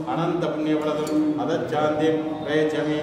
अनन्तपुण्यप्रदम् अदच्छान्तिं प्रयच्छामि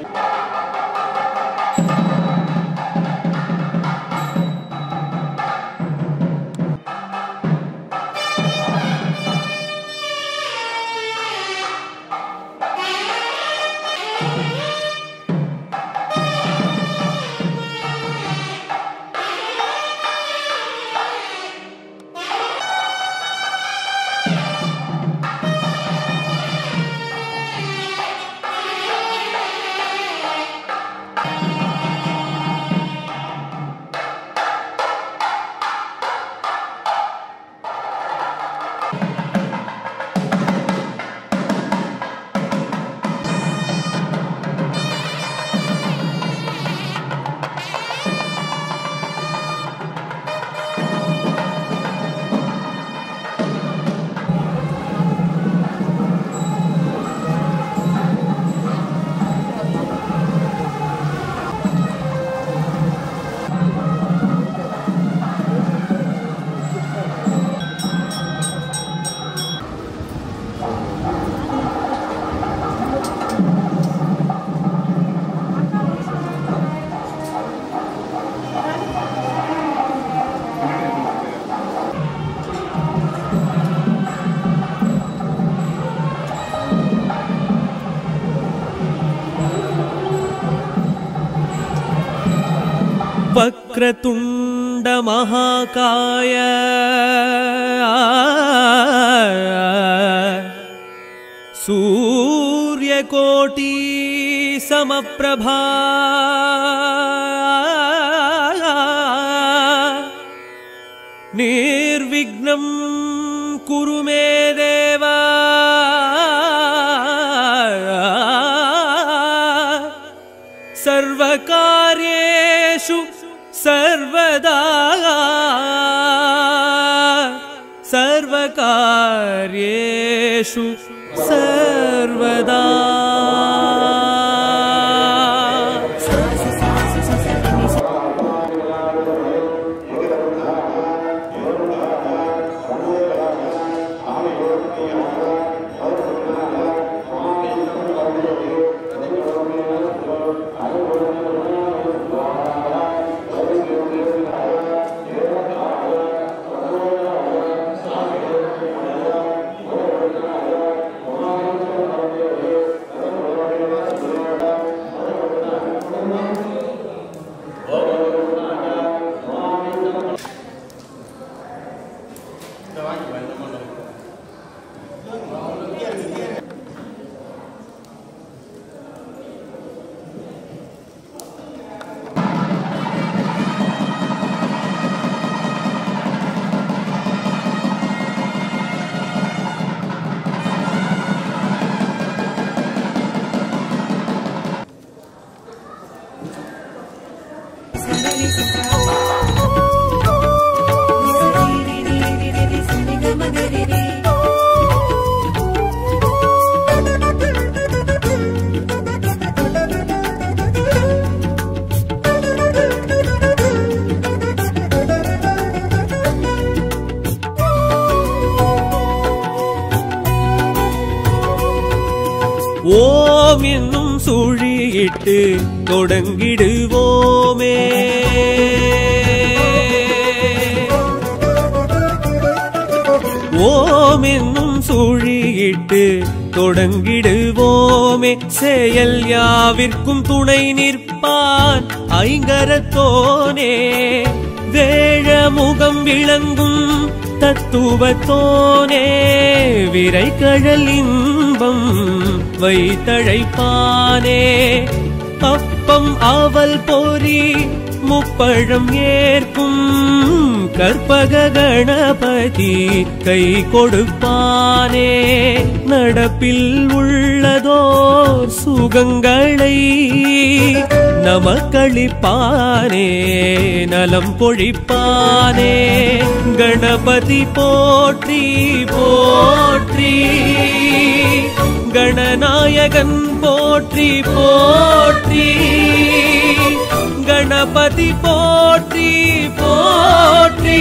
वक्रतुण्डमहाकाय सूर्यकोटि समप्रभा निर्विघ्नं कुरु मे देव सर्वकार्येषु सर्वदा सर्वकार्येषु सर्वदा ஓம் என்னும் சுழியிட்டு தொடங்கிடுவோமே ஓம் என்னும் சுழியிட்டு தொடங்கிடுவோமே செயல் யாவிற்கும் துணை நிற்பான் ஐங்கரத்தோனே வேழ முகம் விளங்கும் தத்துவத்தோனே விரை கழல் இன்பம் வைத்தழைப்பானே அப்பம் அவல் பொறி முப்பழம் ஏற்கும் கற்பக கணபதி கை கொடுப்பானே நடப்பில் உள்ளதோர் சுகங்களை நமக்களிப்பானே நலம் பொழிப்பானே கணபதி போற்றி போற்றி கணநாயகன் போற்றி போற்றி கணபதி போற்றி போற்றி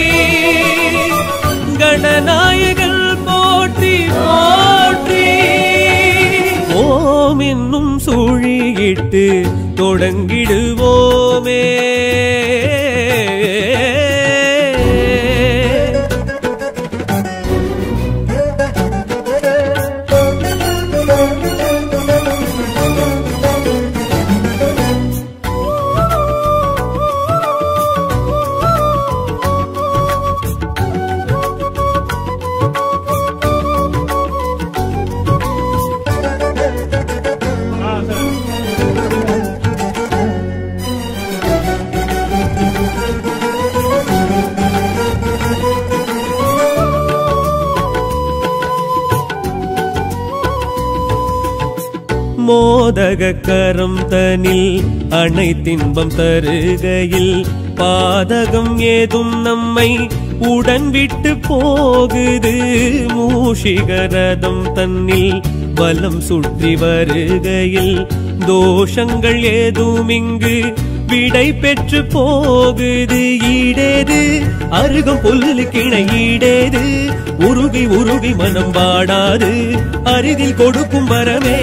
கணநாயகன் போற்றி போற்றி ஓம் என்னும் சூழியிட்டு தொடங்கிடுவோமே மோதக கரம் தனில் அணை தின்பம் தருகையில் பாதகம் ஏதும் நம்மை உடன் விட்டு போகுது மூஷிகரதம் தன்னில் பலம் சுற்றி வருகையில் தோஷங்கள் ஏதும் இங்கு விடை பெற்று போகுது ஈடேது அருகம் புல்லு கிணை ஈடேது உருகி உருகி மனம் வாடாது அருகில் கொடுக்கும் வரமே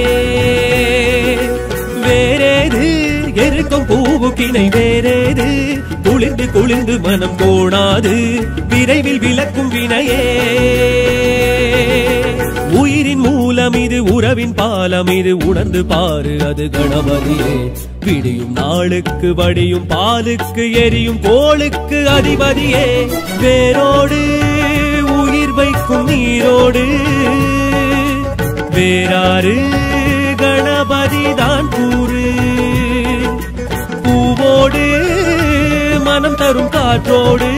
வேறேது எருக்கும் பூவு கிணை வேறேது குளிர்ந்து குளிர்ந்து மனம் கோணாது விரைவில் விளக்கும் வினையே உயிரின் மூலம் இது உறவின் பாலம் இது உணர்ந்து பாரு அது கணபதியே விடியும் நாளுக்கு வடியும் பாலுக்கு எரியும் கோளுக்கு அதிபதியே வேரோடு உயிர் வைக்கும் நீரோடு வேறாறு கணபதி தான் கூறு பூவோடு மனம் தரும் காற்றோடு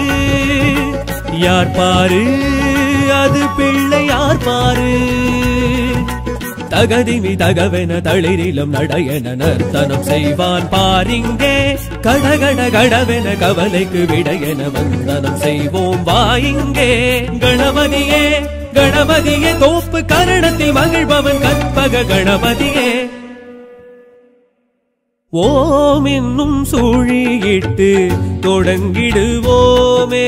யார் பாரு அது பிள்ளை யார் பாரு தகதிமி தகவென தளிரிலும் நடையென நர்த்தனம் செய்வான் பாரிங்கே கடகட கடவென கவலைக்கு விடையென வந்தனம் செய்வோம் வாயிங்கே கணபதியே கணபதியே தோப்பு கரணத்தில் மகிழ்பவன் கற்பக கணபதியே ஓம் என்னும் சூழியிட்டு தொடங்கிடுவோமே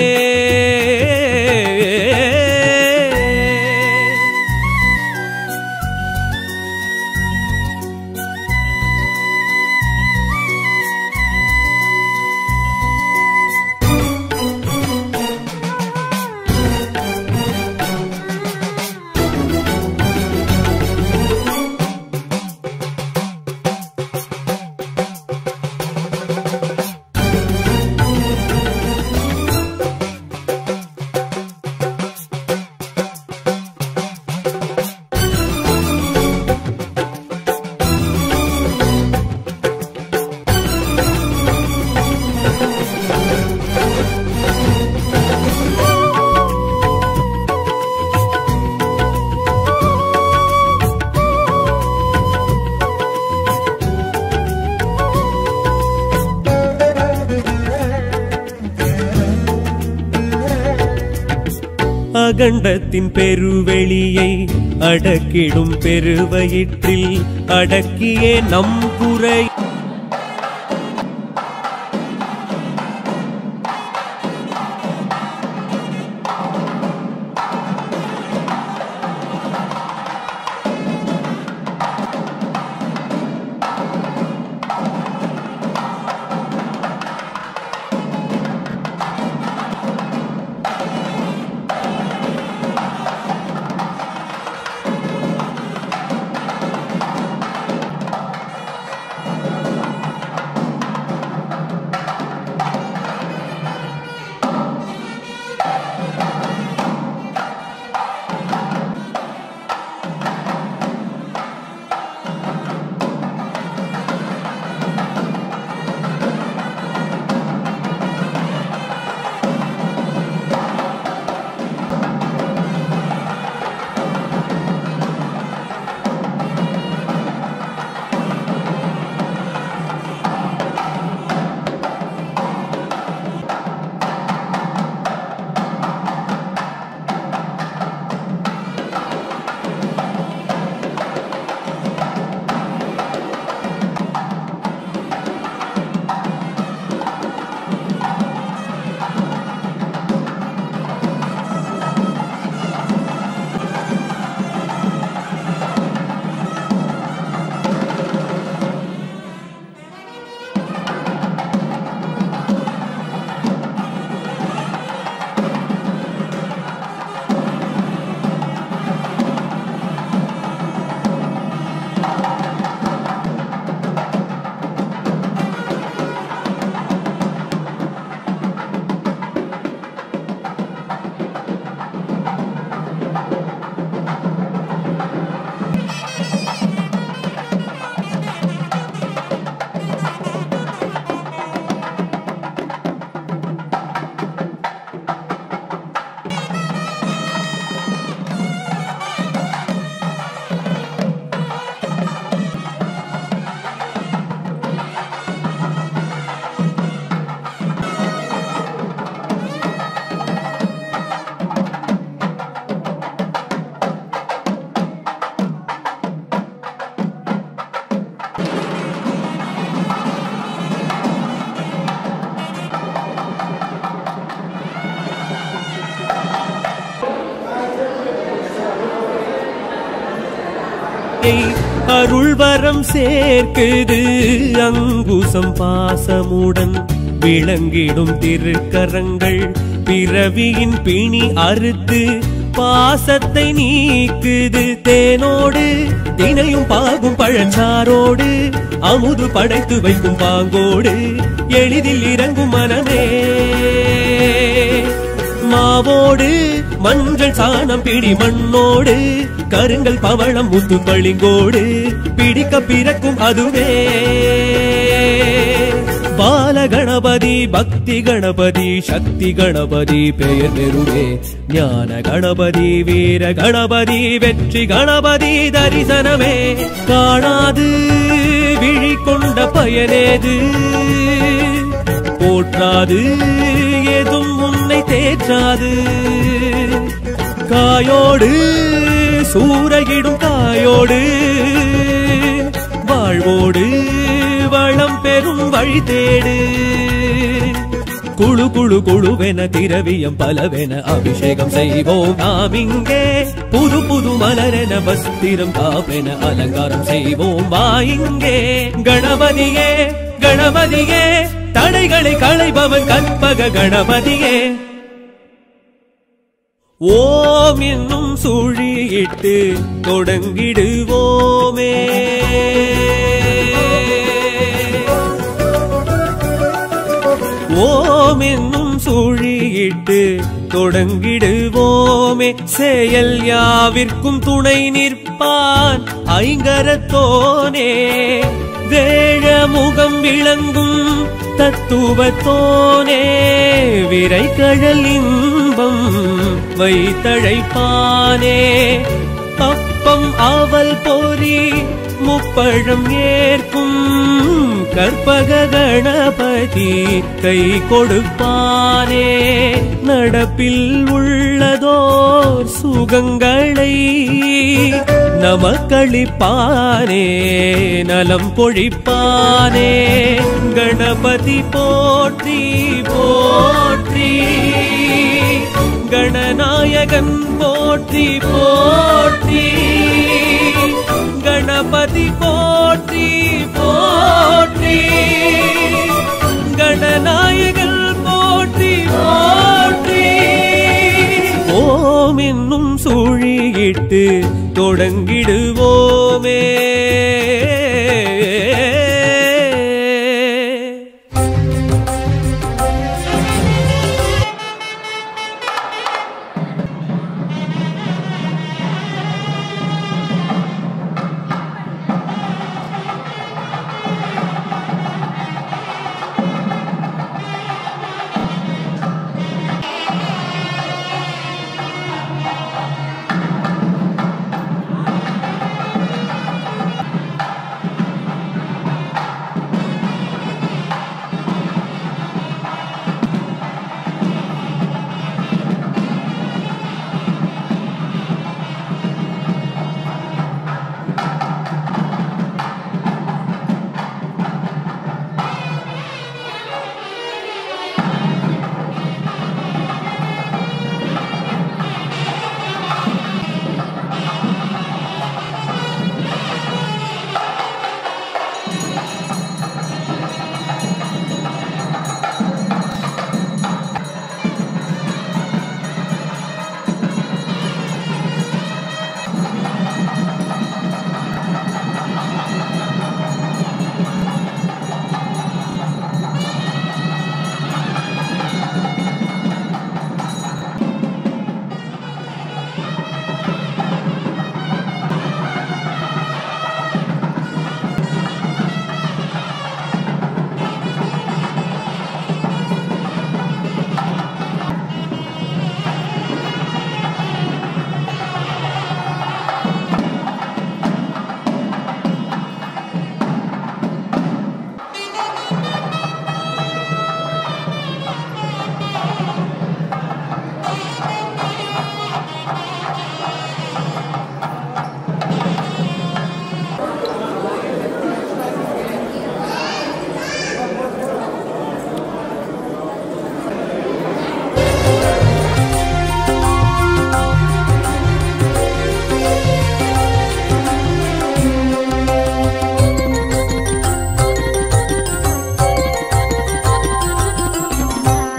அகண்டத்தின் பெருவெளியை அடக்கிடும் பெருவயிற்றில் அடக்கியே நம் குறை வாழ்க்கை அருள்வரம் சேர்க்குது அங்குசம் பாசமுடன் விளங்கிடும் திருக்கரங்கள் பிறவியின் பிணி அறுத்து பாசத்தை நீக்குது தேனோடு தினையும் பாகும் பழச்சாரோடு அமுது படைத்து வைக்கும் பாங்கோடு எளிதில் இறங்கும் மனமே மாவோடு மஞ்சள் சாணம் பிடி மண்ணோடு கருங்கல் பவளம் முத்து பளிங்கோடு பிடிக்க பிறக்கும் அதுவே பால கணபதி பக்தி கணபதி சக்தி கணபதி பெயர் பெறுவே ஞான கணபதி வீர கணபதி வெற்றி கணபதி தரிசனமே காணாது விழி கொண்ட பயனேது போற்றாது ஏதும் உன்னை தேற்றாது காயோடு சூறையிடும் காயோடு வாழ்வோடு வளம் பெறும் வழி தேடு குழு குழு குழுவென திரவியம் பலவென அபிஷேகம் செய்வோம் நாம் இங்கே புது புது மலரென வஸ்திரம் காப்பென அலங்காரம் செய்வோம் வா இங்கே கணபதியே கணபதியே தடைகளை களைபவன் கற்பக கணபதியே ஓம் என்னும் சுழியிட்டு தொடங்கிடுவோமே ஓம் என்னும் சுழியிட்டு தொடங்கிடுவோமே செயல் யாவிற்கும் துணை நிற்பான் ஐங்கரத்தோனே வேழ முகம் விளங்கும் தத்துவத்தோனே விரை கடல் இன்பம் வைத்தழைப்பானே அப்பம் அவல் பொறி முப்பழம் ஏற்கும் கற்பக கணபதி கை கொடுப்பானே நடப்பில் உள்ளதோர் சுகங்களை நமக்களிப்பானே நலம் பொழிப்பானே கணபதி போற்றி போற்றி கணநாயகன் போற்றி போற்றி கணபதி போற்றி போற்றி கணநாயகன் போற்றி போற்றி ஓம் என்னும் சுழியிட்டு தொடங்கிடுவோமே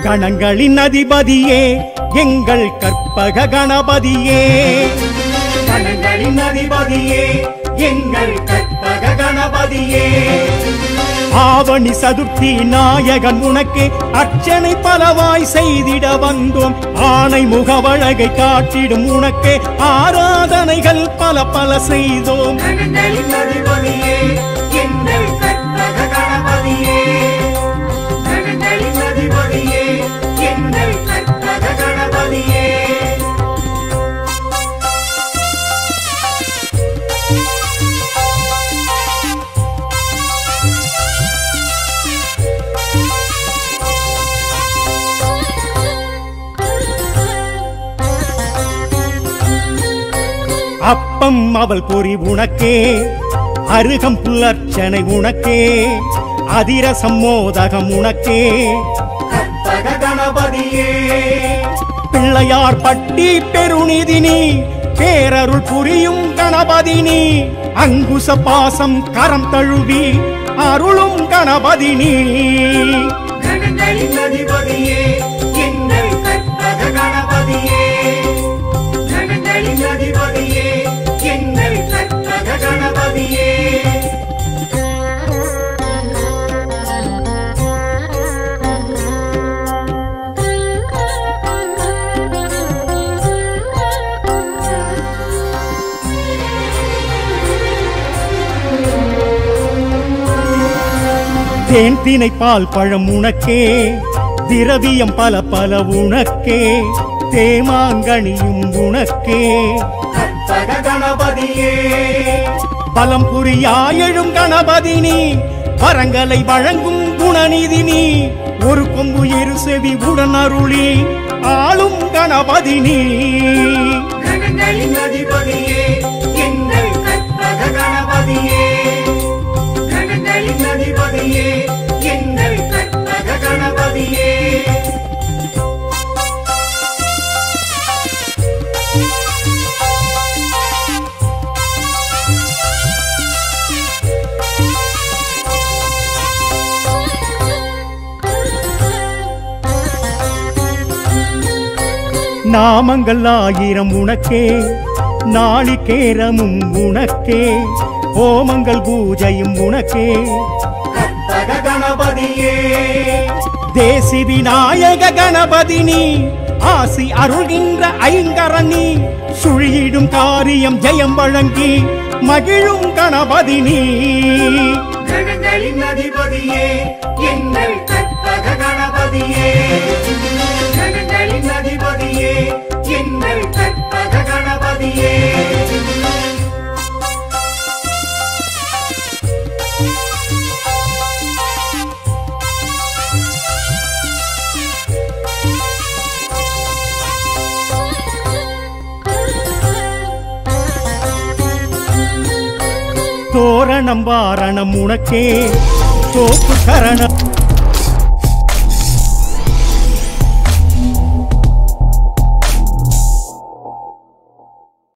கணங்களின் அதிபதியே எங்கள் கற்பக கணபதியே கணங்களின் அதிபதியே எங்கள் கற்பக கணபதியே ஆவணி சதுர்த்தி நாயகன் உனக்கு அர்ச்சனை பலவாய் செய்திட வந்தோம் ஆணை முகவழகை காட்டிடும் உனக்கு ஆராதனைகள் பல பல செய்தோம் கணங்களின் அதிபதியே எங்கள் கற்பக கணபதியே கணங்களின் அதிபதியே எங்கள் கற்பக கணபதியே அப்பம் அவள் பொறி உனக்கே அருகம் புல்லர்ச்சனை உனக்கே அதிரசம் மோதகம் உனக்கே கற்பக கணபதியே பிள்ளையார் பட்டி பெருநிதினி பேரருள் புரியும் கணபதினி அங்குச பாசம் கரம் தழுவி அருளும் கணபதினி கணங்களின் அதிபதியே எங்கள் கற்பக கணபதியே கணங்களின் அதிபதியே எங்கள் கற்பக கணபதியே தேன் தினை பால் பழம் உனக்கே திரவியம் பல பல உனக்கே தேமாங்கனியும் உனக்கே கற்பக கணபதியே பலம் புரியாயெழும் கணபதினி வரங்களை வழங்கும் குணநிதினி ஒரு கொம்பு இரு செவி உடன் அருளி ஆளும் கணபதினி கணங்களின் அதிபதியே எங்கள் கற்பக கணபதியே கணங்களின் அதிபதியே எங்கள் கற்பக கணபதியே நாமங்கள் ஆயிரம் உனக்கே நாளிகேரமும் உனக்கே ஹோமங்கள் பூஜையும் உனக்கே கற்பக கணபதியே தேசி விநாயக கணபதினி ஆசி அருள்கின்ற ஐங்கரணி சுழியிடும் காரியம் ஜெயம் வழங்கி மகிழும் கணபதினி கணங்களின் அதிபதியே எங்கள் கற்பக கணபதியே கணங்களின் அதிபதியே எங்கள் கற்பக கணபதியே தோரணம் வாரணம் உனக்கே தோப்பு கரணம்